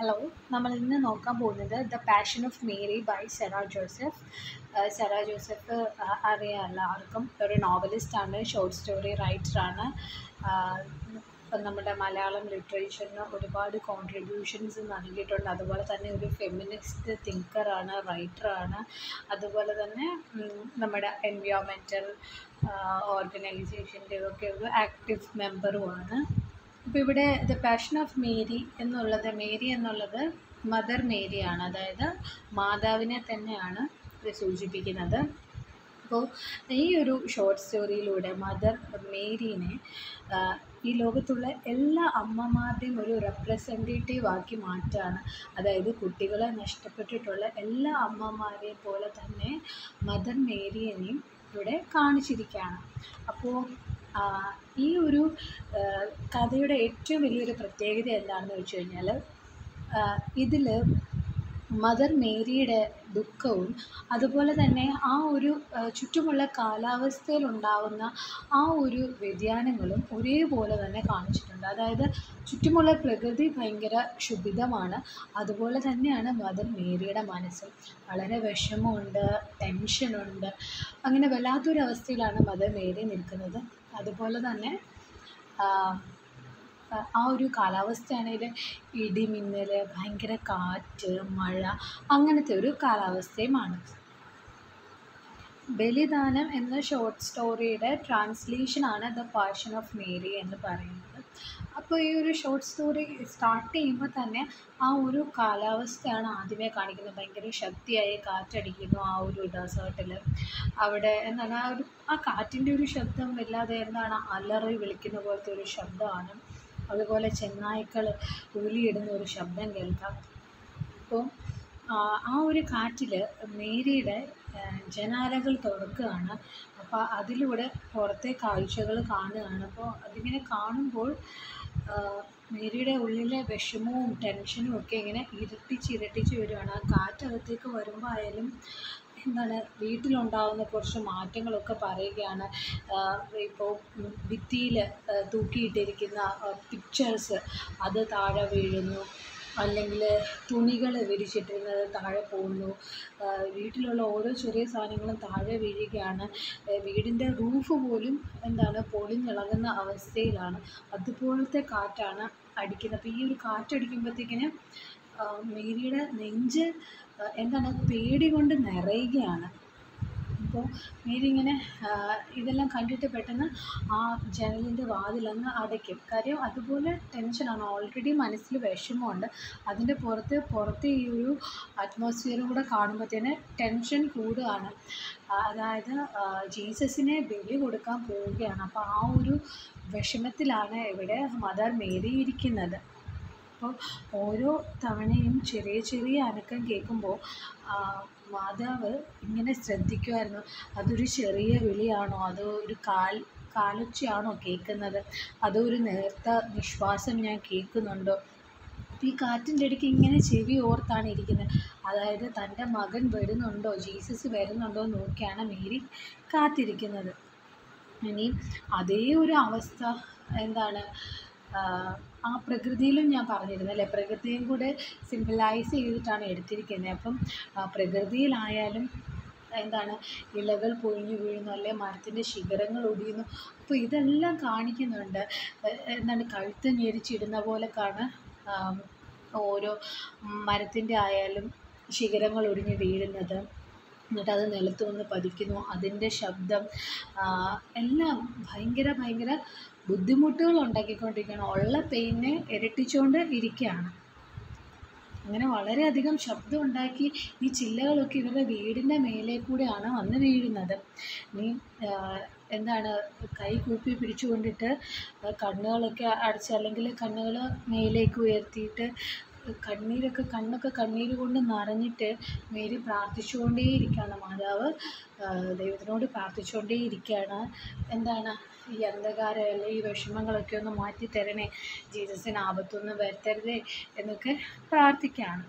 hello നമ്മൾ ഇന്ന് നോക്കാൻ പോകുന്നത് the passion of Mary by Sera Joseph Sera Joseph അ- അറിയാം എല്ലാവർക്കും ഒരു നോവലിസ്റ്റാണ് ഷോർട്ട് സ്റ്റോറി റൈറ്ററാണ് ഇപ്പം നമ്മുടെ മലയാളം ലിറ്ററേച്ചറിന് ഒരുപാട് കോൺട്രിബ്യൂഷൻസ് നൽകിയിട്ടുണ്ട് അതുപോലെ തന്നെ ഒരു ഫെമിനിസ്റ്റ് തിങ്കറാണ് റൈറ്ററാണ് അതുപോലെ തന്നെ ഉം, നമ്മുടെ എൻവയോൺമെൻറ്റൽ ഓർഗനൈസേഷൻ്റെ ഒക്കെ ഒരു ആക്റ്റീവ് മെമ്പറുമാണ് അപ്പോൾ ഇവിടെ ദ പാഷൻ ഓഫ് മേരി എന്നുള്ളത് മേരി എന്നുള്ളത് മദർ മേരിയാണ് അതായത് മാതാവിനെ തന്നെയാണ് ഇത് സൂചിപ്പിക്കുന്നത് അപ്പോൾ ഈ ഒരു ഷോർട്ട് സ്റ്റോറിയിലൂടെ മദർ മേരീനെ ആ, ഈ ലോകത്തുള്ള എല്ലാ അമ്മമാരുടെയും ഒരു റെപ്രസെൻറ്റേറ്റീവ് ആക്കി മാറ്റാണ് അതായത് കുട്ടികളെ നഷ്ടപ്പെട്ടിട്ടുള്ള എല്ലാ അമ്മമാരെയും പോലെ തന്നെ മദർ മേരിയെയും ഇവിടെ കാണിച്ചിരിക്കുകയാണ് അപ്പോൾ ആ, ഈ ഒരു ആ, കഥയുടെ ഏറ്റവും വലിയൊരു പ്രത്യേകത എന്താണെന്ന് വെച്ച് കഴിഞ്ഞാൽ ഇതിൽ മദർ മേരിയുടെ ദുഃഖവും അതുപോലെ തന്നെ ആ ഒരു ആ, ചുറ്റുമുള്ള കാലാവസ്ഥയിലുണ്ടാവുന്ന ആ ഒരു വ്യതിയാനങ്ങളും ഒരേപോലെ തന്നെ കാണിച്ചിട്ടുണ്ട് അതായത് ചുറ്റുമുള്ള പ്രകൃതി ഭയങ്കര ശുഭിതമാണ് അതുപോലെ തന്നെയാണ് മദർ മേരിയുടെ മനസ്സും വളരെ വിഷമമുണ്ട് ടെൻഷനുണ്ട് അങ്ങനെ വല്ലാത്തൊരവസ്ഥയിലാണ് മദർ മേരി നിൽക്കുന്നത് അതുപോലെ തന്നെ ആ, ആ ഒരു കാലാവസ്ഥയാണെങ്കിൽ ഇടിമിന്നൽ ഭയങ്കര കാറ്റ് മഴ അങ്ങനത്തെ ഒരു കാലാവസ്ഥയുമാണ് ബലിദാനം എന്ന ഷോർട്ട് സ്റ്റോറിയുടെ ട്രാൻസ്ലേഷനാണ് ദ പാഷൻ ഓഫ് മേരി എന്ന് പറയുന്നത് അപ്പോൾ ഈ ഒരു ഷോർട്ട് സ്റ്റോറി സ്റ്റാർട്ട് ചെയ്യുമ്പോൾ തന്നെ ആ ഒരു കാലാവസ്ഥയാണ് ആദ്യമേ കാണിക്കുന്നത് ഭയങ്കര ശക്തിയായി കാറ്റടിക്കുന്നു ആ ഒരു ഡെസേർട്ടിൽ അവിടെ എന്താണ് ആ ഒരു ആ കാറ്റിൻ്റെ ഒരു ശബ്ദം വല്ലാതെ എന്താണ് അലറി വിളിക്കുന്ന പോലത്തെ ഒരു ശബ്ദമാണ് അതുപോലെ ചെന്നായ്ക്കൾ ഉലിയിടുന്ന ഒരു ശബ്ദം കേൾക്കാം അപ്പോൾ ആ ആ ഒരു കാറ്റിൽ മേരിയുടെ ആ, ജനാലകൾ തുറക്കുകയാണ് അപ്പോൾ അതിലൂടെ പുറത്തെ കാഴ്ചകൾ കാണുകയാണ് അപ്പോൾ അതിങ്ങനെ കാണുമ്പോൾ ആ, മേരിയുടെ ഉള്ളിലെ വിഷമവും ടെൻഷനും ഒക്കെ ഇങ്ങനെ ഇരട്ടിച്ച് ഇരട്ടിച്ച് വരികയാണ് ആ കാറ്റകത്തേക്ക് വരുമ്പോൾ ആയാലും എന്താണ് വീട്ടിലുണ്ടാകുന്ന കുറച്ച് മാറ്റങ്ങളൊക്കെ പറയുകയാണ് ഇപ്പോൾ ഭിത്തിയിൽ തൂക്കിയിട്ടിരിക്കുന്ന പിക്ചേഴ്സ് അത് താഴെ വീഴുന്നു അല്ലെങ്കിൽ തുണികൾ വിരിച്ചിട്ടിരുന്നത് താഴെ പോകുന്നു ആ, വീട്ടിലുള്ള ഓരോ ചെറിയ സാധനങ്ങളും താഴെ വീഴുകയാണ് ആ, വീടിൻ്റെ റൂഫ് പോലും എന്താണ് പൊളിഞ്ഞിളകുന്ന അവസ്ഥയിലാണ് അതുപോലത്തെ കാറ്റാണ് അടിക്കുന്നത് അപ്പോൾ ഈ ഒരു കാറ്റടിക്കുമ്പോഴത്തേക്കിന് ആ, മേരിയുടെ നെഞ്ച് ആ, എന്താണ് പേടി കൊണ്ട് നിറയുകയാണ് അപ്പോൾ മേരി ഇങ്ങനെ ആ, ഇതെല്ലാം കണ്ടിട്ട് പെട്ടെന്ന് ആ ജനലിൻ്റെ വാതിലങ്ങ് അടയ്ക്കും കാര്യം അതുപോലെ ടെൻഷനാണ് ഓൾറെഡി മനസ്സിൽ വിഷമമുണ്ട് അതിൻ്റെ പുറത്ത് പുറത്തെ ഈ ഒരു അറ്റ്മോസ്ഫിയറും കൂടെ കാണുമ്പോഴത്തേന് ടെൻഷൻ കൂടുകയാണ് ആ, അതായത് ആ, ജീസസിനെ ബലി കൊടുക്കാൻ പോവുകയാണ് അപ്പോൾ ആ ഒരു വിഷമത്തിലാണ് ഇവിടെ മദർ മേരി ഇരിക്കുന്നത് അപ്പോൾ ഓരോ തവണയും ചെറിയ ചെറിയ അനക്കം കേൾക്കുമ്പോൾ മാതാവ് ഇങ്ങനെ ശ്രദ്ധിക്കുമായിരുന്നു അതൊരു ചെറിയ വിളിയാണോ അതോ ഒരു കാൽ കാലൊച്ചയാണോ കേൾക്കുന്നത് അതോ ഒരു നേർത്ത നിശ്വാസം ഞാൻ കേൾക്കുന്നുണ്ടോ അപ്പോൾ ഈ കാറ്റിൻ്റെ ഇടയ്ക്ക് ഇങ്ങനെ ചെവി ഓർത്താണ് ഇരിക്കുന്നത് അതായത് തൻ്റെ മകൻ വരുന്നുണ്ടോ ജീസസ് വരുന്നുണ്ടോ എന്ന് നോക്കിയാണ് മേരി കാത്തിരിക്കുന്നത് ഇനി അതേ ഒരു അവസ്ഥ എന്താണ് ആഹ് ആ പ്രകൃതിയിലും ഞാൻ പറഞ്ഞിരുന്നു അല്ലേ പ്രകൃതിയും കൂടെ സിമ്പിളൈസ് ചെയ്തിട്ടാണ് എടുത്തിരിക്കുന്നത് അപ്പം ആ പ്രകൃതിയിലായാലും എന്താണ് ഇലകൾ പൊഴിഞ്ഞു വീഴുന്നു അല്ലെ മരത്തിൻ്റെ ശിഖരങ്ങൾ ഒടിയുന്നു അപ്പോൾ ഇതെല്ലാം കാണിക്കുന്നുണ്ട് എ- എന്താണ് കഴുത്ത് ഞെരിച്ചിടുന്ന പോലെ കാണാൻ ഓരോ മരത്തിൻ്റെ ആയാലും ശിഖരങ്ങൾ ഒടിഞ്ഞ് വീഴുന്നത് എന്നിട്ട് അത് നിലത്ത് വന്ന് പതിക്കുന്നു അതിൻ്റെ ശബ്ദം ആ, എല്ലാം ഭയങ്കര ഭയങ്കര ബുദ്ധിമുട്ടുകൾ ഉണ്ടാക്കിക്കൊണ്ടിരിക്കുകയാണ് ഉള്ള പെയിനെ ഇരട്ടിച്ചുകൊണ്ട് ഇരിക്കുകയാണ് അങ്ങനെ വളരെയധികം ശബ്ദം ഉണ്ടാക്കി ഈ ചില്ലകളൊക്കെ ഇവരുടെ വീടിൻ്റെ മേലെ കൂടെയാണ് വന്ന് വീഴുന്നത് ഇനി ആ, എന്താണ് കൈ കൂപ്പി പിടിച്ചുകൊണ്ടിട്ട് കണ്ണുകളൊക്കെ അടച്ച് അല്ലെങ്കിൽ കണ്ണുകൾ മേലേക്ക് ഉയർത്തിയിട്ട് കണ്ണീരൊക്കെ കണ്ണൊക്കെ കണ്ണീര് കൊണ്ട് നിറഞ്ഞിട്ട് മേരി പ്രാർത്ഥിച്ചുകൊണ്ടേയിരിക്കുകയാണ് മാതാവ് ആ, ദൈവത്തിനോട് പ്രാർത്ഥിച്ചുകൊണ്ടേയിരിക്കുകയാണ് എന്താണ് ഈ അന്ധകാരം അല്ലെങ്കിൽ ഈ വിഷമങ്ങളൊക്കെ ഒന്ന് മാറ്റി തരണേ ജീസസിന് ആപത്തൊന്നും വരുത്തരുതേ എന്നൊക്കെ പ്രാർത്ഥിക്കുകയാണ്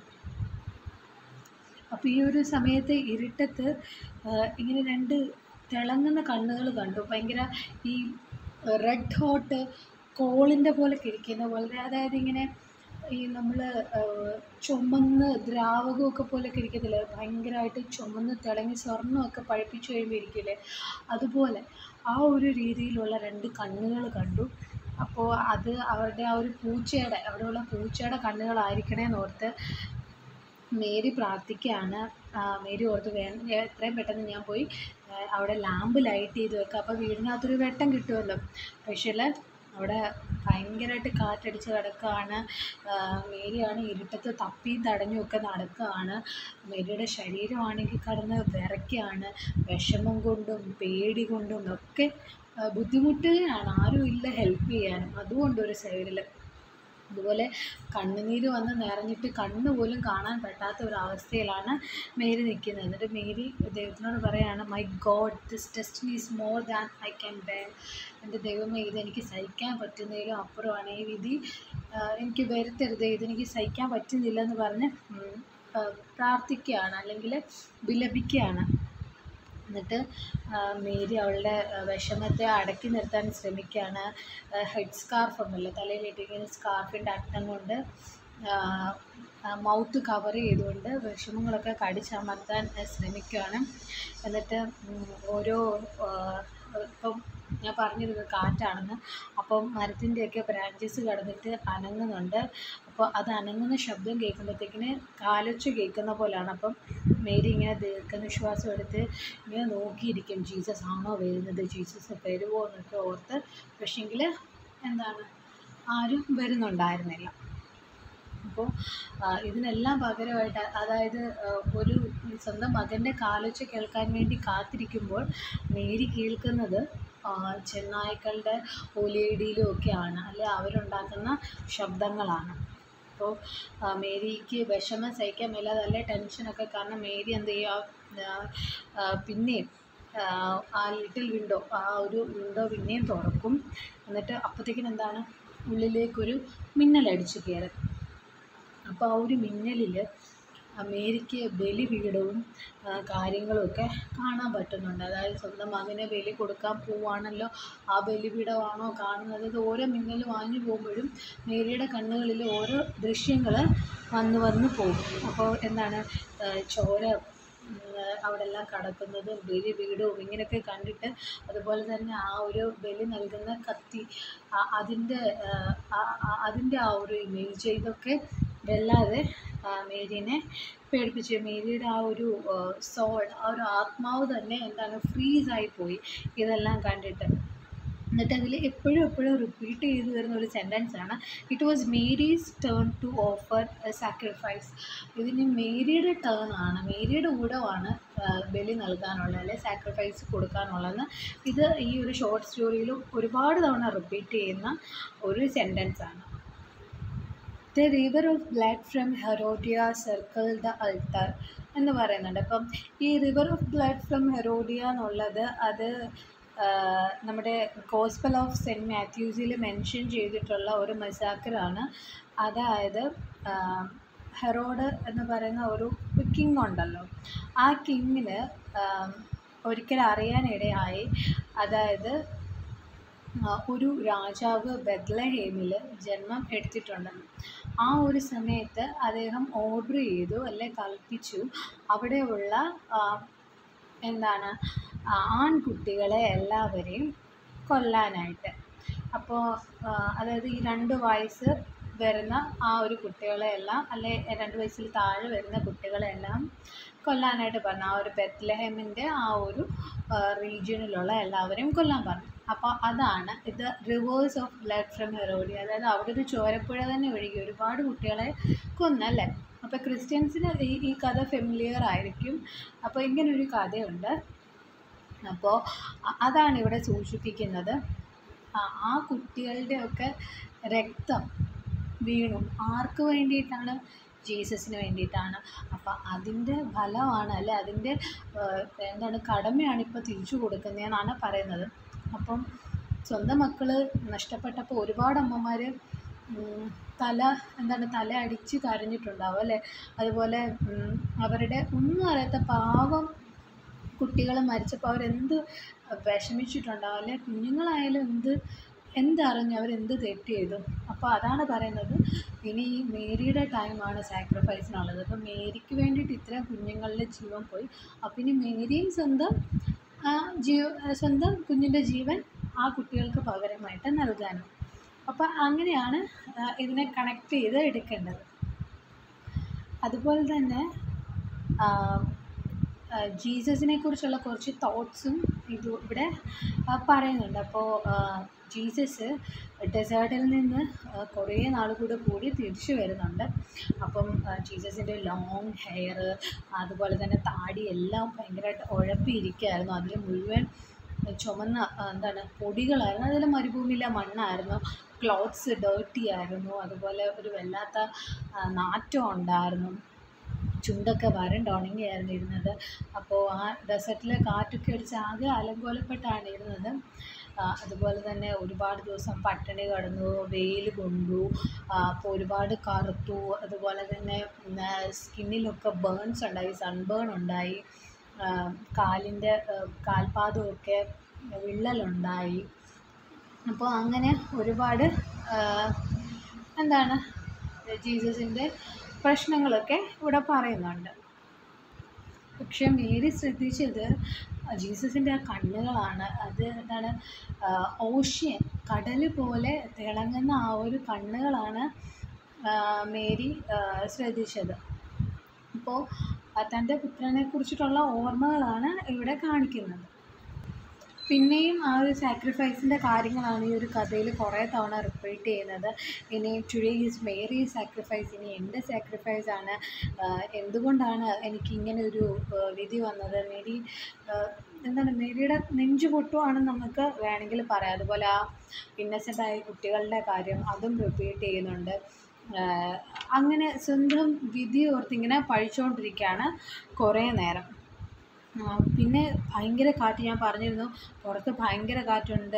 അപ്പോൾ ഈ ഒരു സമയത്ത് ഇരുട്ടത്ത് ആ, ഇങ്ങനെ രണ്ട് തിളങ്ങുന്ന കണ്ണുകൾ കണ്ടു ഭയങ്കര ഈ റെഡ് ഹോട്ട് കോളിൻ്റെ പോലെ ഇരിക്കുന്ന പോലെ അതായത് ഇങ്ങനെ ഈ നമ്മൾ ചുമന്ന് ദ്രാവകമൊക്കെ പോലെയൊക്കെ ഇരിക്കത്തില്ലേ ഭയങ്കരമായിട്ട് ചുമന്ന് തിളങ്ങി സ്വർണ്ണമൊക്കെ പഴുപ്പിച്ച് കഴിയുമ്പോൾ ഇരിക്കില്ലേ അതുപോലെ ആ ഒരു രീതിയിലുള്ള രണ്ട് കണ്ണുകൾ കണ്ടു അപ്പോൾ അത് അവരുടെ ആ ഒരു പൂച്ചയുടെ അവിടെയുള്ള പൂച്ചയുടെ കണ്ണുകളായിരിക്കണേ ഓർത്ത് മേരി പ്രാർത്ഥിക്കുകയാണ് മേരി ഓർത്ത് വേ എത്രയും പെട്ടെന്ന് ഞാൻ പോയി അവിടെ ലാമ്പ് ലൈറ്റ് ചെയ്ത് വെക്കാം അപ്പോൾ വീടിനകത്തൊരു വെട്ടം കിട്ടുമല്ലോ പക്ഷേ അവിടെ ഭയങ്കരമായിട്ട് കാറ്റടിച്ച് കിടക്കുകയാണ് മേരിയാണ് ഇരുട്ടത്ത് തപ്പിയും തടഞ്ഞും ഒക്കെ നടക്കുകയാണ് മേരിയുടെ ശരീരമാണെങ്കിൽ കിടന്ന് വിറയ്ക്കുകയാണ് വിഷമം കൊണ്ടും പേടി കൊണ്ടും ഒക്കെ ബുദ്ധിമുട്ടുകയാണ് ആരും ഇല്ല ഹെൽപ്പ് ചെയ്യാനും അതുകൊണ്ട് ഒരു സൈഡിൽ അതുപോലെ കണ്ണുനീര് വന്ന് നിറഞ്ഞിട്ട് കണ്ണ് പോലും കാണാൻ പറ്റാത്ത ഒരു അവസ്ഥയിലാണ് മേരി നിൽക്കുന്നത് എന്നിട്ട് മേരി ദൈവത്തിനോട് പറയാണ് my God this destiny is more than I can bear എൻ്റെ ദൈവമേ ഇതെനിക്ക് സഹിക്കാൻ പറ്റുന്നതിലും അപ്പുറമാണ് ഈ വിധി എനിക്ക് വരുത്തരുത് ഇതെനിക്ക് സഹിക്കാൻ പറ്റുന്നില്ല എന്ന് പറഞ്ഞ് പ്രാർത്ഥിക്കുകയാണ് അല്ലെങ്കിൽ വിലപിക്കുകയാണ് എന്നിട്ട് മേരി അവളുടെ വിഷമത്തെ അടക്കി നിർത്താൻ ശ്രമിക്കുകയാണ് ഹെഡ് സ്കാർഫ് ഉണ്ടല്ലോ തലയിലിട്ടിരിക്കുന്ന സ്കാർഫിൻ്റെ അറ്റം കൊണ്ട് മൗത്ത് കവർ ചെയ്തുകൊണ്ട് വിഷമങ്ങളൊക്കെ കടിച്ചമർത്താൻ ശ്രമിക്കുകയാണ് എന്നിട്ട് ഓരോ ഇപ്പം ഞാൻ പറഞ്ഞിരുന്നത് കാറ്റാണെന്ന് അപ്പം മരത്തിൻ്റെയൊക്കെ ബ്രാഞ്ചസ് കടന്നിട്ട് അനങ്ങുന്നുണ്ട് അപ്പോൾ അത് അനങ്ങുന്ന ശബ്ദം കേൾക്കുമ്പോഴത്തേക്കിന് കാലൊച്ച കേൾക്കുന്ന പോലെയാണ് അപ്പം മേരി ഇങ്ങനെ ദീർഘനിശ്വാസം എടുത്ത് ഇങ്ങനെ നോക്കിയിരിക്കും ജീസസ് ആണോ വരുന്നത് ജീസസ് വരുമോ എന്നൊക്കെ ഓർത്ത് പക്ഷേങ്കിൽ എന്താണ് ആരും വരുന്നുണ്ടായിരുന്നില്ല അപ്പോൾ ഇതിനെല്ലാം പകരമായിട്ട് അതായത് ഒരു സ്വന്തം മകൻ്റെ കാലൊച്ച കേൾക്കാൻ വേണ്ടി കാത്തിരിക്കുമ്പോൾ മേരി കേൾക്കുന്നത് ചെന്നായ്ക്കളുടെ ഒലിയിടിയിലും ഒക്കെയാണ് അല്ലെ അവരുണ്ടാക്കുന്ന ശബ്ദങ്ങളാണ് അപ്പോൾ മേരിക്ക് വിഷമം സഹിക്കാൻ മേലാതെ അല്ലെ ടെൻഷനൊക്കെ കാരണം മേരി എന്ത് ചെയ്യുക പിന്നെയും ആ ലിറ്റിൽ വിൻഡോ ആ ഒരു വിൻഡോ പിന്നെയും തുറക്കും എന്നിട്ട് അപ്പോഴത്തേക്കിനും എന്താണ് ഉള്ളിലേക്കൊരു മിന്നലടിച്ച് കയറും അപ്പോൾ ആ ഒരു മിന്നലിൽ മേരിക്ക് ബലിപീഠവും കാര്യങ്ങളുമൊക്കെ കാണാൻ പറ്റുന്നുണ്ട് അതായത് സ്വന്തം മകന് ബലി കൊടുക്കാൻ പോവുകയാണല്ലോ ആ ബലിപീഠമാണോ കാണുന്നത് ഇത് ഓരോ മിന്നൽ വാങ്ങി പോകുമ്പോഴും മേരിയുടെ കണ്ണുകളിൽ ഓരോ ദൃശ്യങ്ങൾ വന്ന് വന്ന് പോകും അപ്പോൾ എന്താണ് ചോര അവിടെ എല്ലാം കിടക്കുന്നതും ബലി പീഠവും ഇങ്ങനെയൊക്കെ കണ്ടിട്ട് അതുപോലെ തന്നെ ആ ഒരു ബലി നൽകുന്ന കത്തി അതിൻ്റെ അതിൻ്റെ ആ ഒരു ഇമേജ് ഇതൊക്കെ വല്ലാതെ മേരീനെ പേടിപ്പിച്ചു മേരിയുടെ ആ ഒരു സോൾ ആ ഒരു ആത്മാവ് തന്നെ എന്താണ് ഫ്രീസായി പോയി ഇതെല്ലാം കണ്ടിട്ട് എന്നിട്ട് അതിൽ എപ്പോഴും എപ്പോഴും റിപ്പീറ്റ് ചെയ്തു വരുന്ന ഒരു സെൻറ്റൻസ് ആണ് it was Mary's turn to offer sacrifice ഇതിന് മേരിയുടെ ടേൺ ആണ് മേരിയുടെ ഊടമാണ് ബലി നൽകാനുള്ളത് അല്ലെ സാക്രിഫൈസ് കൊടുക്കാനുള്ളതെന്ന് ഇത് ഈ ഒരു ഷോർട്ട് സ്റ്റോറിയിലും ഒരുപാട് തവണ റിപ്പീറ്റ് ചെയ്യുന്ന ഒരു സെൻറ്റൻസ് ആണ് the river of blood from Herodia circle the altar എന്ന് പറയുന്നുണ്ട് അപ്പം ഈ river of blood from Herodia എന്നുള്ളത് അത് നമ്മുടെ ഗോസ്പൽ ഓഫ് സെൻറ്റ് മാത്യൂസിൽ മെൻഷൻ ചെയ്തിട്ടുള്ള ഒരു മസാക്കറാണ് അതായത് ഹെറോഡ് എന്ന് പറയുന്ന ഒരു കിങ് ഉണ്ടല്ലോ ആ കിങ്ങിന് ഒരിക്കൽ അറിയാനിടയായി അതായത് ഒരു രാജാവ് ബെത്ലഹേമിൽ ജന്മം എടുത്തിട്ടുണ്ടെന്ന് ആ ഒരു സമയത്ത് അദ്ദേഹം ഓർഡർ ചെയ്തു അല്ലെ കൽപ്പിച്ചു അവിടെയുള്ള എന്താണ് ആൺകുട്ടികളെ എല്ലാവരെയും കൊല്ലാനായിട്ട് അപ്പോൾ അതായത് ഈ രണ്ട് വയസ്സ് വരുന്ന ആ ഒരു കുട്ടികളെയെല്ലാം അല്ലെ രണ്ട് വയസ്സിൽ താഴെ വരുന്ന കുട്ടികളെല്ലാം കൊല്ലാനായിട്ട് പറഞ്ഞു ആ ഒരു ബെത്ലഹേമിൻ്റെ ആ ഒരു റീജിയനിലുള്ള എല്ലാവരെയും കൊല്ലാൻ പറഞ്ഞു അപ്പോൾ അതാണ് ഇത് rivers of blood from Herodia അതായത് അവിടെ ഒരു ചോരപ്പുഴ തന്നെ ഒഴുകി ഒരുപാട് കുട്ടികളെ കൊന്നല്ലേ അപ്പോൾ ക്രിസ്ത്യൻസിന് ഈ ഈ കഥ ഫെമിലിയർ ആയിരിക്കും അപ്പോൾ ഇങ്ങനൊരു കഥയുണ്ട് അപ്പോൾ അതാണ് ഇവിടെ സൂചിപ്പിക്കുന്നത് ആ കുട്ടികളുടെയൊക്കെ രക്തം വീണു ആർക്ക് വേണ്ടിയിട്ടാണ് ജീസസിന് വേണ്ടിയിട്ടാണ് അപ്പോൾ അതിൻ്റെ ഫലമാണ് അല്ലെ അതിൻ്റെ എന്താണ് കടമയാണ് ഇപ്പോൾ തിരിച്ചു കൊടുക്കുന്നതെന്നാണ് പറയുന്നത് അപ്പം സ്വന്തം മക്കൾ നഷ്ടപ്പെട്ടപ്പോൾ ഒരുപാട് അമ്മമാർ തല എന്താണ് തല അടിച്ച് കരഞ്ഞിട്ടുണ്ടാവും അല്ലേ അതുപോലെ അവരുടെ ഒന്നും അറിയാത്ത പാവം കുട്ടികൾ മരിച്ചപ്പോൾ അവരെന്ത് വിഷമിച്ചിട്ടുണ്ടാവും അല്ലെ കുഞ്ഞുങ്ങളായാലും എന്ത് എന്തറിഞ്ഞ് അവരെന്ത് തെറ്റ് ചെയ്തു അപ്പോൾ അതാണ് പറയുന്നത് ഇനി ഈ മേരിയുടെ ടൈമാണ് സാക്രിഫൈസിനുള്ളത് അപ്പം മേരിക്ക് വേണ്ടിയിട്ട് ഇത്രയും കുഞ്ഞുങ്ങളുടെ ജീവൻ പോയി അപ്പം ഇനി മേരിയും സ്വന്തം ആ, ജീവ സ്വന്തം കുഞ്ഞിൻ്റെ ജീവൻ ആ കുട്ടികൾക്ക് പകരമായിട്ട് നൽകാനും അപ്പം അങ്ങനെയാണ് ആ, ഇതിനെ കണക്ട് ചെയ്ത് എടുക്കേണ്ടത് അതുപോലെ തന്നെ ആ, ആ, ജീസസിനെ കുറിച്ചുള്ള കുറച്ച് തോട്ട്സും ഇത് ഇവിടെ ആ, പറയുന്നുണ്ട് അപ്പോൾ ആ, ജീസസ് ഡെസേർട്ടിൽ നിന്ന് ആ, കുറേ നാൾ കൂടെ കൂടി തിരിച്ചു വരുന്നുണ്ട് അപ്പം ആ, ജീസസിൻ്റെ ലോങ് ഹെയർ അതുപോലെ തന്നെ താടി എല്ലാം ഭയങ്കരമായിട്ട് ഉഴപ്പിയിരിക്കുകയായിരുന്നു അതിൽ മുഴുവൻ ചുമന്ന ആ, എന്താണ് പൊടികളായിരുന്നു അതിൽ മരുഭൂമിയിലെ മണ്ണായിരുന്നു ക്ലോത്ത്സ് ഡേർട്ടി ആയിരുന്നു അതുപോലെ ഒരു വല്ലാത്ത ആ, നാറ്റം ഉണ്ടായിരുന്നു ചുണ്ടൊക്കെ വരണ്ട് ഉണങ്ങിയായിരുന്നു ഇരുന്നത് അപ്പോൾ ആ ഡെസേർട്ടിൽ കാറ്റൊക്കെ അടിച്ച് ആകെ അലങ്കോലപ്പെട്ടാണ് ഇരുന്നത് ആ, അതുപോലെ തന്നെ ഒരുപാട് ദിവസം പട്ടിണി കിടന്നു വെയിൽ കൊണ്ടു ആ, അപ്പോൾ ഒരുപാട് കറുത്തു അതുപോലെ തന്നെ സ്കിന്നിലൊക്കെ ബേൺസ് ഉണ്ടായി സൺബേൺ ഉണ്ടായി ആ, കാലിൻ്റെ ആ, കാൽപാദമൊക്കെ വിള്ളലുണ്ടായി അപ്പോൾ അങ്ങനെ ഒരുപാട് ആ, എന്താണ് ജീസസിൻ്റെ പ്രശ്നങ്ങളൊക്കെ ഇവിടെ പറയുന്നുണ്ട് പക്ഷെ മേരി ശ്രദ്ധിച്ചത് ജീസസിൻ്റെ ആ കണ്ണുകളാണ് അത് എന്താണ് ഓഷ്യൻ കടൽ പോലെ തിളങ്ങുന്ന ആ ഒരു കണ്ണുകളാണ് ആ, മേരി ആ, ശ്രദ്ധിച്ചത് അപ്പോൾ തൻ്റെ പുത്രനെ കുറിച്ചിട്ടുള്ള ഓർമ്മകളാണ് ഇവിടെ കാണിക്കുന്നത് പിന്നെയും ആ ഒരു സാക്രിഫൈസിൻ്റെ കാര്യങ്ങളാണ് ഈ ഒരു കഥയിൽ കുറേ തവണ റിപ്പീറ്റ് ചെയ്യുന്നത് ഇനി ടുഡേ ഈസ് മേരി സാക്രിഫൈസ് ഇനി എൻ്റെ സാക്രിഫൈസ് ആണ് ആഹ് എന്തുകൊണ്ടാണ് എനിക്ക് ഇങ്ങനെ ഒരു ആഹ് വിധി വന്നത് മേരി ആഹ് എന്താണ് മേരിയുടെ നെഞ്ചു പൊട്ടുവാണെന്ന് നമുക്ക് വേണമെങ്കിൽ പറയാം അതുപോലെ ആ ഇന്നസെൻ്റ് ആയ കുട്ടികളുടെ കാര്യം അതും റിപ്പീറ്റ് ചെയ്യുന്നുണ്ട് ആഹ് അങ്ങനെ സ്വന്തം വിധി ഓർത്തിങ്ങനെ പഴിച്ചുകൊണ്ടിരിക്കുകയാണ് കുറേ നേരം ആ, പിന്നെ ഭയങ്കര കാറ്റ് ഞാൻ പറഞ്ഞിരുന്നു പുറത്ത് ഭയങ്കര കാറ്റുണ്ട്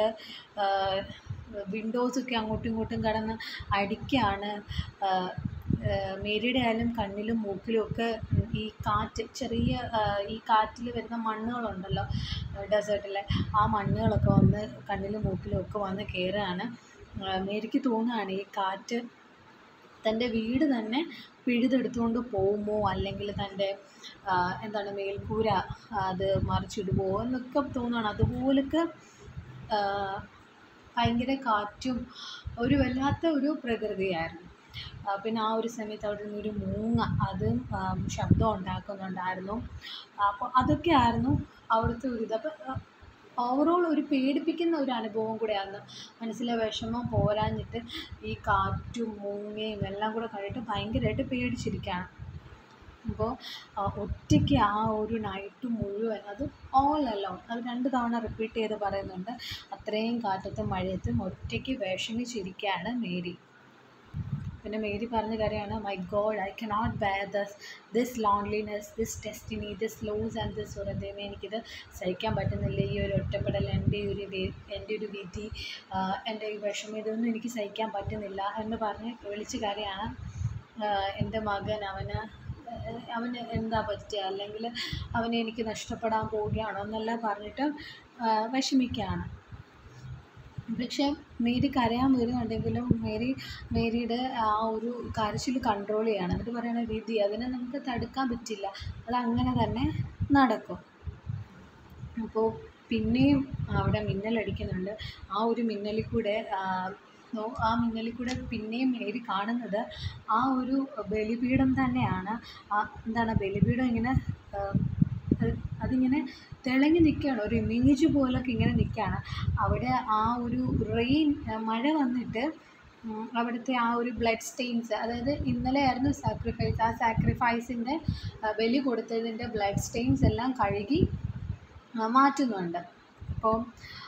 വിൻഡോസൊക്കെ അങ്ങോട്ടും ഇങ്ങോട്ടും കിടന്ന് അടിക്കുകയാണ് ആ, ആ, മേരിയുടെ ആയാലും കണ്ണിലും മൂക്കിലും ഒക്കെ ഈ കാറ്റ് ചെറിയ ആ, ഈ കാറ്റിൽ വരുന്ന മണ്ണുകളുണ്ടല്ലോ ഡെസേർട്ടിലെ ആ മണ്ണുകളൊക്കെ വന്ന് കണ്ണിലും മൂക്കിലും ഒക്കെ വന്ന് കയറുകയാണ് ആ, മേരിക്ക് തോന്നുകയാണ് ഈ കാറ്റ് തൻ്റെ വീട് തന്നെ പിഴുതെടുത്തുകൊണ്ട് പോകുമോ അല്ലെങ്കിൽ തൻ്റെ ആ, എന്താണ് മേൽക്കൂര അത് മറിച്ചിടുമോ എന്നൊക്കെ തോന്നുകയാണ് അതുപോലൊക്കെ ആ, ഭയങ്കര കാറ്റും ഒരു വല്ലാത്ത ഒരു പ്രകൃതിയായിരുന്നു ആ, പിന്നെ ആ ഒരു സമയത്ത് അവിടെ നിന്നൊരു മൂങ്ങ അതും ആ, ശബ്ദം ഉണ്ടാക്കുന്നുണ്ടായിരുന്നു അപ്പോൾ അതൊക്കെയായിരുന്നു അവിടുത്തെ ഒരു ഇത് അപ്പോൾ ഓവറോൾ ഒരു പേടിപ്പിക്കുന്ന ഒരു അനുഭവം കൂടെയായിരുന്നു മനസ്സിലെ വിഷമം പോരാഞ്ഞിട്ട് ഈ കാറ്റും മൂങ്ങയും എല്ലാം കൂടെ കണ്ടിട്ട് ഭയങ്കരമായിട്ട് പേടിച്ചിരിക്കുകയാണ് അപ്പോൾ ഒറ്റയ്ക്ക് ആ ഒരു നൈറ്റ് മുഴുവൻ അത് ഓൾ അലോൺ അത് രണ്ട് തവണ റിപ്പീറ്റ് ചെയ്ത് പറയുന്നുണ്ട് അത്രയും കാറ്റത്തും മഴയത്തും ഒറ്റയ്ക്ക് വിഷമിച്ചിരിക്കുകയാണ് മേരി പിന്നെ മേരി പറഞ്ഞ കാര്യമാണ് my God I cannot bear thus this loneliness this destiny this loss and this ഹൃദയമേ എനിക്കിത് സഹിക്കാൻ പറ്റുന്നില്ല ഈ ഒരു ഒറ്റപ്പെടൽ എൻ്റെ ഒരു വി- എൻ്റെ ഒരു വിധി ആ, എൻ്റെ ഈ വിഷമം ഇതൊന്നും എനിക്ക് സഹിക്കാൻ പറ്റുന്നില്ല എന്ന് പറഞ്ഞ് വിളിച്ച് കാര്യമാണ് എൻ്റെ മകൻ അവന് ഏഹ് അവന് എന്താ പറ്റുക അല്ലെങ്കിൽ അവനെ എനിക്ക് നഷ്ടപ്പെടാൻ പോവുകയാണോ എന്നെല്ലാം പറഞ്ഞിട്ട് ആ, വിഷമിക്കുകയാണ് പക്ഷേ മേരി കരയാൻ വരുന്നുണ്ടെങ്കിലും മേരി മേരിയുടെ ആ ഒരു കരച്ചിൽ കൺട്രോൾ ചെയ്യണം എന്നിട്ട് പറയണ വിധി അതിനെ നമുക്ക് തടുക്കാൻ പറ്റില്ല അത് അങ്ങനെ തന്നെ നടക്കും അപ്പോൾ പിന്നെയും അവിടെ മിന്നലടിക്കുന്നുണ്ട് ആ ഒരു മിന്നലിൽ കൂടെ ആ, നോ- ആ മിന്നലിൽ കൂടെ പിന്നെയും മേരി കാണുന്നത് ആ ഒരു ബലിപീഠം തന്നെയാണ് ആ എന്താണ് ബലിപീഠം ഇങ്ങനെ ആ, അത് അതിങ്ങനെ തിളങ്ങി നിൽക്കുകയാണ് ഒരു ഇമേജ് പോലൊക്കെ ഇങ്ങനെ നിൽക്കുകയാണ് അവിടെ ആ ഒരു റെയിൻ മഴ വന്നിട്ട് ഉം, അവിടുത്തെ ആ ഒരു ബ്ലഡ് സ്റ്റെയിൻസ് അതായത് ഇന്നലെ ആയിരുന്നു സാക്രിഫൈസ് ആ സാക്രിഫൈസിൻ്റെ ബലി കൊടുത്തതിൻ്റെ ബ്ലഡ് സ്റ്റെയിൻസ് എല്ലാം കഴുകി ആ, മാറ്റുന്നുണ്ട് അപ്പോൾ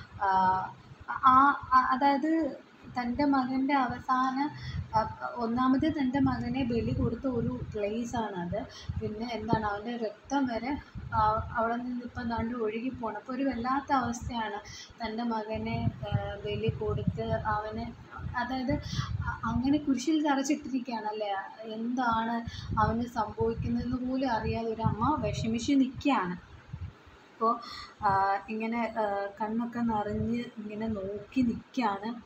ആ ആ- അതായത് തൻ്റെ മകൻ്റെ അവസാന ആ, ഒന്നാമത് തൻ്റെ മകനെ ബലി കൊടുത്ത ഒരു പ്ലേസാണത് പിന്നെ എന്താണ് അവൻ്റെ രക്തം വരെ ആ, അവിടെ നിന്ന് ഇപ്പം ദാണ്ട് ഒഴുകി പോകണം അപ്പോൾ ഒരു വല്ലാത്ത അവസ്ഥയാണ് തൻ്റെ മകനെ ആ, ബലി കൊടുത്ത് അവനെ അതായത് അ- അങ്ങനെ കുരിശിൽ തറച്ചിട്ടിരിക്കുകയാണല്ലേ എന്താണ് അവന് സംഭവിക്കുന്നതെന്ന് പോലും അറിയാതെ ഒരു അമ്മ വിഷമിച്ച് നിൽക്കുകയാണ് അപ്പോൾ ഇങ്ങനെ ആ, കണ്ണൊക്കെ നിറഞ്ഞ് ഇങ്ങനെ നോക്കി നിൽക്കുകയാണ്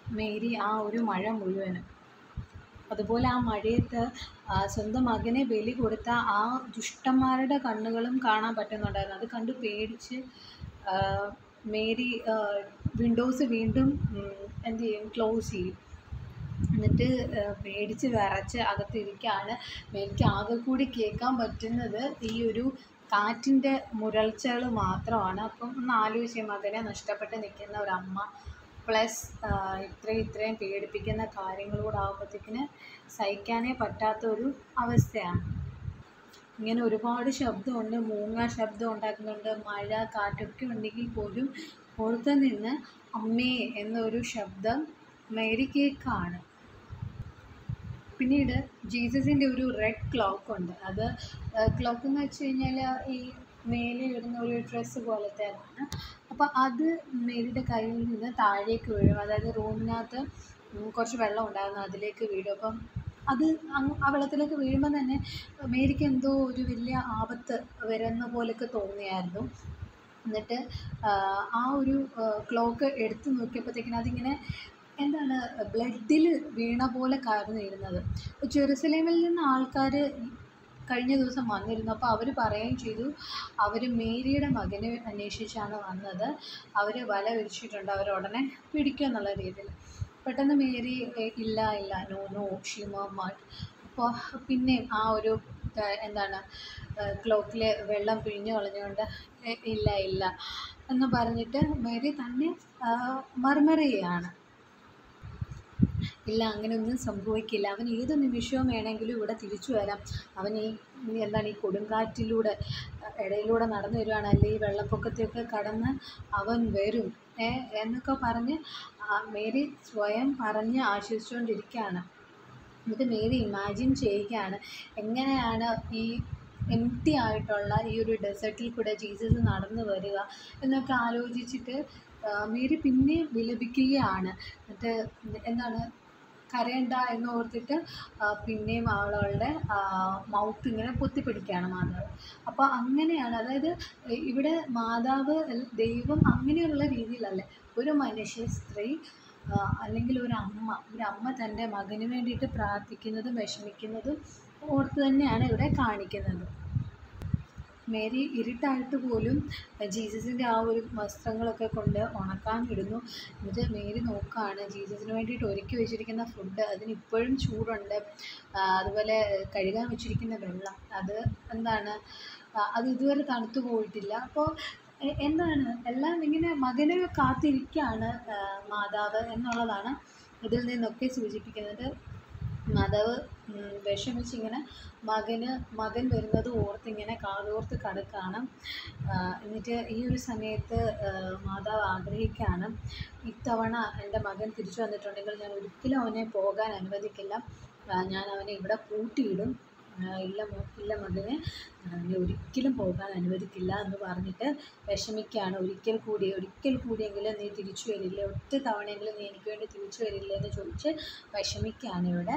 മേരി ആ ഒരു മഴ മുഴുവനും അതുപോലെ ആ മഴയത്ത് ആ സ്വന്തം മകനെ ബലി കൊടുത്ത ആ ദുഷ്ടന്മാരുടെ കണ്ണുകളും കാണാൻ പറ്റുന്നുണ്ടായിരുന്നു അത് കണ്ട് പേടിച്ച് ആ, മേരി വിൻഡോസ് വീണ്ടും ഉം, എന്ത് ചെയ്യും ക്ലോസ് ചെയ്യും എന്നിട്ട് ആ, പേടിച്ച് വിറച്ച് അകത്തിരിക്കുകയാണ് എനിക്ക് ആകെ കൂടി കേൾക്കാൻ പറ്റുന്നത് ഈ ഒരു കാറ്റിൻ്റെ മുരൾച്ചകൾ മാത്രമാണ് അപ്പം ഒന്ന് ആലോചിച്ച് മകനെ നഷ്ടപ്പെട്ട് നിൽക്കുന്ന ഒരമ്മ പ്ലസ് ഇത്രയും ഇത്രയും പേടിപ്പിക്കുന്ന കാര്യങ്ങളൂടെ ആകുമ്പോഴത്തേക്കിന് സഹിക്കാനേ പറ്റാത്ത ഒരു അവസ്ഥയാണ് ഇങ്ങനെ ഒരുപാട് ശബ്ദമുണ്ട് മൂങ്ങ ശബ്ദം ഉണ്ടാക്കുന്നുണ്ട് മഴ കാറ്റൊക്കെ ഉണ്ടെങ്കിൽ പോലും പുറത്ത് നിന്ന് അമ്മേ എന്നൊരു ശബ്ദം മേരി കേക്കാണ് പിന്നീട് ജീസസിൻ്റെ ഒരു റെഡ് ക്ലോക്ക് ഉണ്ട് അത് ക്ലോക്ക് എന്ന് വെച്ച് കഴിഞ്ഞാൽ ഈ മേലെ ഇടുന്ന ഒരു ഡ്രസ്സ് പോലത്തേതാണ് അപ്പോൾ അത് മേരിയുടെ കയ്യിൽ നിന്ന് താഴേക്ക് വീഴും അതായത് റൂമിനകത്ത് ഉം കുറച്ച് വെള്ളം ഉണ്ടായിരുന്നു അതിലേക്ക് വീഴും അപ്പം അത് അങ്ങ് ആ വെള്ളത്തിലേക്ക് വീഴുമ്പോൾ തന്നെ മേരിക്ക് എന്തോ ഒരു വലിയ ആപത്ത് വരുന്ന പോലെയൊക്കെ തോന്നിയായിരുന്നു എന്നിട്ട് ആ, ആ ഒരു ക്ലോക്ക് എടുത്ത് നോക്കിയപ്പോഴത്തേക്കിനും അതിങ്ങനെ എന്താണ് ബ്ലഡിൽ വീണ പോലെ കാർന്നിരുന്നത് അപ്പോൾ ജെറുസലേമിൽ നിന്ന് ആൾക്കാർ കഴിഞ്ഞ ദിവസം വന്നിരുന്നു അപ്പോൾ അവർ പറയുകയും ചെയ്തു അവർ മേരിയുടെ മകനെ അന്വേഷിച്ചാണ് വന്നത് അവർ വല വിരിച്ചിട്ടുണ്ട് അവർ ഉടനെ പിടിക്കും എന്നുള്ള രീതിയിൽ പെട്ടെന്ന് മേരി "ഏ, ഇല്ല ഇല്ല നോ നോ ഷിമ മഡ് അപ്പോൾ പിന്നെയും ആ ഒരു ആ, എന്താണ് ക്ലോക്കിൽ വെള്ളം പിഴിഞ്ഞു കളഞ്ഞുകൊണ്ട് "ഏ, ഇല്ല ഇല്ല എന്ന് പറഞ്ഞിട്ട് മേരി തന്നെ മർമറയാണ് ഇല്ല അങ്ങനെയൊന്നും സംഭവിക്കില്ല അവൻ ഏത് നിമിഷവും വേണമെങ്കിലും ഇവിടെ തിരിച്ചു വരാം അവൻ ഈ ഈ എന്താണ് ഈ കൊടുങ്കാറ്റിലൂടെ അഹ് ഇടയിലൂടെ നടന്നു വരുവാണ് അല്ലെ ഈ വെള്ളപ്പൊക്കത്തെയൊക്കെ കടന്ന് അവൻ വരും ഏ എന്നൊക്കെ പറഞ്ഞ് ആ മേരി സ്വയം പറഞ്ഞ് ആശ്വസിച്ചുകൊണ്ടിരിക്കുകയാണ് എന്നിട്ട് മേരി ഇമാജിൻ ചെയ്യുകയാണ് എങ്ങനെയാണ് ഈ എംറ്റി ആയിട്ടുള്ള ഈ ഒരു ഡെസേർട്ടിൽ കൂടെ ജീസസ് നടന്നു വരിക എന്നൊക്കെ ആലോചിച്ചിട്ട് ആ, മേരി പിന്നെയും വിലപിക്കുകയാണ് എന്നിട്ട് എന്താണ് കരയണ്ട എന്ന് ഓർത്തിട്ട് ആ, പിന്നെയും അവളവളുടെ മൗത്ത് ഇങ്ങനെ പൊത്തിപ്പിടിക്കുകയാണ് മാതാവ് അപ്പോൾ അങ്ങനെയാണ് അതായത് ഇവിടെ മാതാവ് അല്ല- ദൈവം അങ്ങനെയുള്ള രീതിയിലല്ല ഒരു മനുഷ്യ സ്ത്രീ ആ, അല്ലെങ്കിൽ ഒരു അമ്മ ഒരു അമ്മ തൻ്റെ മകന് വേണ്ടിയിട്ട് പ്രാർത്ഥിക്കുന്നതും വിഷമിക്കുന്നതും ഓർത്ത് തന്നെയാണ് ഇവിടെ കാണിക്കുന്നത് മേരി ഇരുട്ടായിട്ട് പോലും ജീസസിൻ്റെ ആ ഒരു വസ്ത്രങ്ങളൊക്കെ കൊണ്ട് ഉണക്കാൻ ഇടുന്നു എന്നിട്ട് മേരി നോക്കുകയാണ് ജീസസിന് വേണ്ടിയിട്ട് ഒരുക്കി വെച്ചിരിക്കുന്ന ഫുഡ് അതിന് ഇപ്പോഴും ചൂടുണ്ട് ആ, അതുപോലെ കഴുകാൻ വെച്ചിരിക്കുന്ന വെള്ളം അത് എന്താണ് ആ, അത് ഇതുവരെ തണുത്തു പോയിട്ടില്ല അപ്പോൾ എ- എന്താണ് എല്ലാം ഇങ്ങനെ മകനെ കാത്തിരിക്കുകയാണ് ആ, മാതാവ് എന്നുള്ളതാണ് ഇതിൽ നിന്നൊക്കെ സൂചിപ്പിക്കുന്നത് മാതാവ് ഉം, വിഷമിച്ചിങ്ങനെ മകന് മകൻ വരുന്നത് ഓർത്തിങ്ങനെ കാതോർത്ത് കിടക്കുകയാണ് ആ, എന്നിട്ട് ഈ ഒരു സമയത്ത് ആ, മാതാവ് ആഗ്രഹിക്കുകയാണ് ഇത്തവണ എൻ്റെ മകൻ തിരിച്ചു വന്നിട്ടുണ്ടെങ്കിൽ ഞാൻ ഒരിക്കലും അവനെ പോകാൻ അനുവദിക്കില്ല ആ, ഞാൻ അവനെ ഇവിടെ പൂട്ടിയിടും ആ, ഇല്ല മോ ഇല്ല മകനെ അവനെ ഒരിക്കലും പോകാൻ അനുവദിക്കില്ല എന്ന് പറഞ്ഞിട്ട് വിഷമിക്കുകയാണ് ഒരിക്കൽ കൂടി ഒരിക്കൽ കൂടിയെങ്കിലും നീ തിരിച്ചു വരില്ലേ ഒറ്റ തവണയെങ്കിലും നീ എനിക്ക് വേണ്ടി തിരിച്ചു വരില്ലേ എന്ന് ചോദിച്ച് വിഷമിക്കുകയാണ് ഇവിടെ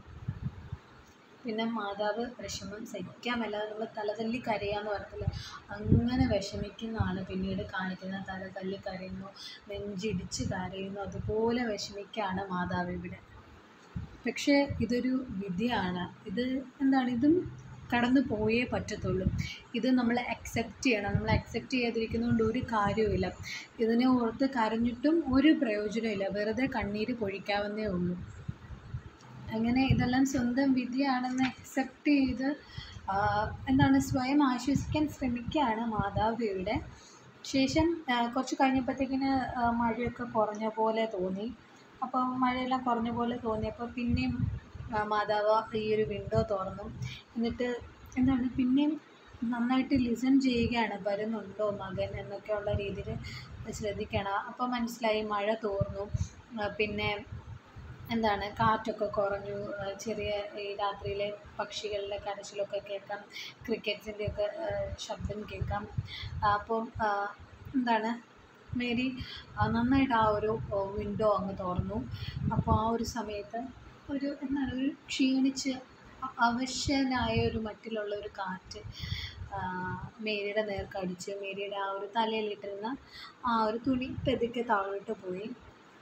പിന്നെ മാതാവ് വിഷമം സഹിക്കാമല്ലാതെ നമ്മൾ തലതല്ലി കരയാന്ന് പറഞ്ഞില്ല അങ്ങനെ വിഷമിക്കുന്നതാണ് പിന്നീട് കാണിക്കുന്നത് തലതല്ലി കരയുന്നു നെഞ്ചിടിച്ച് കരയുന്നു അതുപോലെ വിഷമിക്കുകയാണ് മാതാവ് ഇവിടെ പക്ഷേ ഇതൊരു വിധിയാണ് ഇത് എന്താണ് ഇതും കടന്നു പോയേ പറ്റത്തുള്ളൂ ഇത് നമ്മൾ അക്സെപ്റ്റ് ചെയ്യണം നമ്മൾ അക്സെപ്റ്റ് ചെയ്യാതിരിക്കുന്നതുകൊണ്ട് ഒരു കാര്യവുമില്ല ഇതിനെ ഓർത്ത് കരഞ്ഞിട്ടും ഒരു പ്രയോജനമില്ല വെറുതെ കണ്ണീര് പൊഴിക്കാവുന്നേ ഉള്ളൂ അങ്ങനെ ഇതെല്ലാം സ്വന്തം വിധിയാണെന്ന് അക്സെപ്റ്റ് ചെയ്ത് ആ, എന്താണ് സ്വയം ആശ്വസിക്കാൻ ശ്രമിക്കുകയാണ് മാതാവ് ഇവിടെ ശേഷം ആ, കുറച്ച് കഴിഞ്ഞപ്പോഴത്തേക്കിന് ആ, മഴയൊക്കെ കുറഞ്ഞ പോലെ തോന്നി അപ്പോൾ മഴയെല്ലാം കുറഞ്ഞ പോലെ തോന്നിയപ്പോൾ പിന്നെയും ആ, മാതാവ് ഈ ഒരു വിൻഡോ തുറന്നു എന്നിട്ട് എന്താണ് പിന്നെയും നന്നായിട്ട് ലിസൺ ചെയ്യുകയാണ് വരുന്നുണ്ടോ മകൻ എന്നൊക്കെയുള്ള രീതിയിൽ ശ്രദ്ധിക്കണം അപ്പോൾ മനസ്സിലായി മഴ തോർന്നു ആ, പിന്നെ എന്താണ് കാറ്റൊക്കെ കുറഞ്ഞു ആ, ചെറിയ ഈ രാത്രിയിലെ പക്ഷികളുടെ കരച്ചിലൊക്കെ കേൾക്കാം ക്രിക്കറ്റ്സിൻ്റെ ഒക്കെ ശബ്ദം കേൾക്കാം ആ, അപ്പം ആ, എന്താണ് മേരി ആ, നന്നായിട്ട് ആ ഒരു വിൻഡോ അങ്ങ് തുറന്നു അപ്പോൾ ആ ഒരു സമയത്ത് ഒരു എന്താണ് ഒരു ക്ഷീണിച്ച് അ- അവശനായ ഒരു മട്ടിലുള്ള ഒരു കാറ്റ് ആ, മേരിയുടെ നേർക്കടിച്ച് മേരിയുടെ ആ ഒരു തലയിലിട്ടിരുന്ന ആ ഒരു തുണി പെതുക്കെ താഴോട്ട് പോയി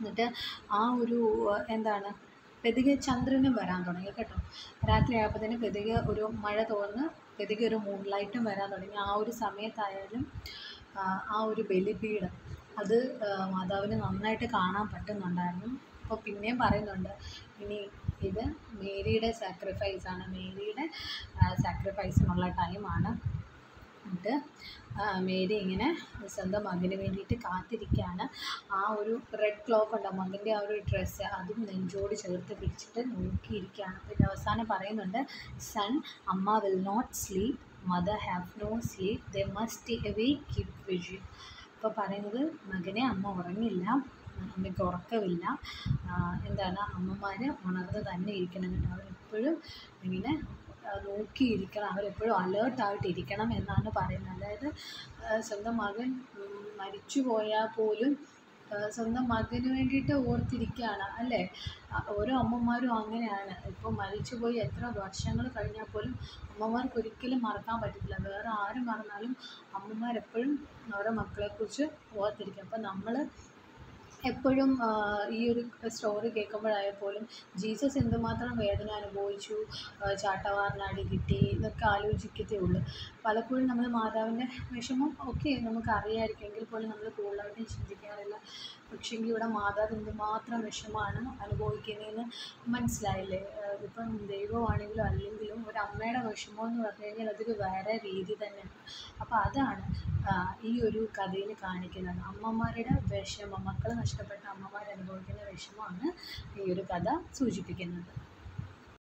എന്നിട്ട് ആ ഒരു ഏഹ്, എന്താണ് പെതികെ ചന്ദ്രനും വരാൻ തുടങ്ങി കേട്ടോ രാത്രി ആയപ്പോഴത്തേന് പെതികെ ഒരു മഴ തോർന്ന് പെതികെ ഒരു മൂൺ ലൈറ്റും വരാൻ തുടങ്ങി ആ ഒരു സമയത്തായാലും ആ, ആ ഒരു ബലിപീഠം അത് ആ, മാതാവിന് നന്നായിട്ട് കാണാൻ പറ്റുന്നുണ്ടായിരുന്നു അപ്പോൾ പിന്നെയും പറയുന്നുണ്ട് ഇനി ഇത് മേരിയുടെ സാക്രിഫൈസ് ആണ് മേരിയുടെ സാക്രിഫൈസിനുള്ള ടൈമാണ് എന്നിട്ട് ആ, മേരി ഇങ്ങനെ സ്വന്തം മകന് വേണ്ടിയിട്ട് കാത്തിരിക്കുകയാണ് ആ ഒരു റെഡ് ക്ലോക്ക് ഉണ്ട് മകൻ്റെ ആ ഒരു ഡ്രസ്സ് അതും നെഞ്ചോട് ചേർത്ത് പിടിച്ചിട്ട് നോക്കിയിരിക്കുകയാണ് പിന്നെ അവസാനം പറയുന്നുണ്ട് സൺ അമ്മ will not sleep mother have no sleep the must away keep vision അപ്പോൾ പറയുന്നത് മകനെ അമ്മ ഉറങ്ങില്ല അമ്മയ്ക്ക് ഉറക്കമില്ല ആ, എന്താണ് അമ്മമാർ ഉണർന്ന് തന്നെ ഇരിക്കണം കേട്ടോ അവരെപ്പോഴും ഇങ്ങനെ ആ, നോക്കിയിരിക്കണം അവരെപ്പോഴും അലേർട്ടായിട്ട് ഇരിക്കണം എന്നാണ് പറയുന്നത് അതായത് ആ, സ്വന്തം മകൻ ഉം, മരിച്ചു പോയാൽ പോലും ആ, സ്വന്തം മകന് വേണ്ടിയിട്ട് ഓർത്തിരിക്കുകയാണ് അല്ലേ ആ, ഓരോ അമ്മമാരും അങ്ങനെയാണ് ഇപ്പോൾ മരിച്ചുപോയി എത്ര വർഷങ്ങൾ കഴിഞ്ഞാൽ പോലും അമ്മമാർക്ക് ഒരിക്കലും മറക്കാൻ പറ്റത്തില്ല വേറെ ആര് മറന്നാലും അമ്മമാരെപ്പോഴും അവരുടെ മക്കളെക്കുറിച്ച് ഓർത്തിരിക്കും അപ്പം നമ്മൾ എപ്പോഴും ആ, ഈ ഒരു സ്റ്റോറി കേൾക്കുമ്പോഴായാൽ പോലും ജീസസ് എന്തുമാത്രം വേദന അനുഭവിച്ചു ആ, ചാട്ടവാറിനടി കിട്ടി എന്നൊക്കെ ആലോചിക്കത്തേ ഉള്ളൂ പലപ്പോഴും നമ്മൾ മാതാവിൻ്റെ വിഷമം ഓക്കെ നമുക്ക് അറിയാമായിരിക്കും എങ്കിൽ പോലും നമ്മൾ കൂടുതലായിട്ടും ചിന്തിക്കാറില്ല പക്ഷേങ്കിൽ ഇവിടെ മാതാവ് എന്തുമാത്രം വിഷമമാണ് അനുഭവിക്കുന്നതെന്ന് മനസ്സിലായില്ലേ ആ, ഇപ്പം ദൈവമാണെങ്കിലും അല്ലെങ്കിലും ഒരു അമ്മയുടെ വിഷമം എന്ന് പറഞ്ഞു കഴിഞ്ഞാൽ അതൊരു വേറെ രീതി തന്നെയാണ് അപ്പോൾ അതാണ് ആ, ഈ ഒരു കഥയിൽ കാണിക്കുന്നത് അമ്മമാരുടെ വിഷമം മക്കൾ നഷ്ടപ്പെട്ട അമ്മമാർ അനുഭവിക്കുന്ന വിഷമമാണ് ഈ ഒരു കഥ സൂചിപ്പിക്കുന്നത്